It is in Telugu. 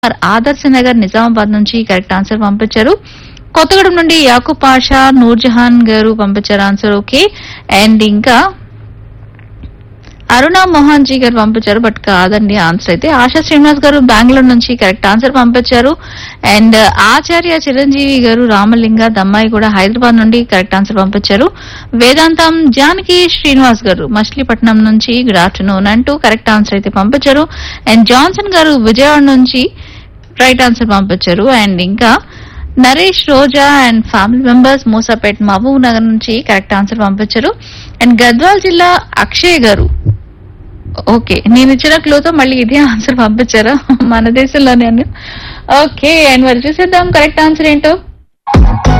ఆదర్శ నగర్ నిజామాబాద్ నుంచి కరెక్ట్ ఆన్సర్ పంపించారు కొత్తగూడెం నుండి యాకూబ్ పాషా నూర్జహాన్ గారు పంపించారు ఆన్సర్ ఓకే అండ్ ఇంకా అరుణ మోహన్ జీ గారు పంపించారు బట్ కాదండి ఆన్సర్ అయితే ఆశా శ్రీనివాస్ గారు బెంగళూరు నుంచి కరెక్ట్ ఆన్సర్ పంపించారు అండ్ ఆచార్య చిరంజీవి గారు రామలింగ దమ్మాయి కూడా హైదరాబాద్ నుండి కరెక్ట్ ఆన్సర్ పంపించారు వేదాంతం జానకి శ్రీనివాస్ గారు మచిలీపట్నం నుంచి గుడ్ ఆఫ్టర్నూన్ అంటూ కరెక్ట్ ఆన్సర్ అయితే పంపించారు అండ్ జాన్సన్ గారు విజయవాడ నుంచి రైట్ ఆన్సర్ పంపించారు అండ్ ఇంకా Naresh Roja and family members Moosapet Mahabub Nagar నుంచి కరెక్ట్ ఆన్సర్ పంపించారు అండ్ గద్వాల్ జిల్లా అక్షయ్ గారు ఓకే నేను ఇచ్చిన క్లూతో మళ్ళీ ఇదే ఆన్సర్ పంపించారా మన దేశంలోనే ఓకే అండ్ మరి చూసేద్దాం కరెక్ట్ ఆన్సర్ ఏంటో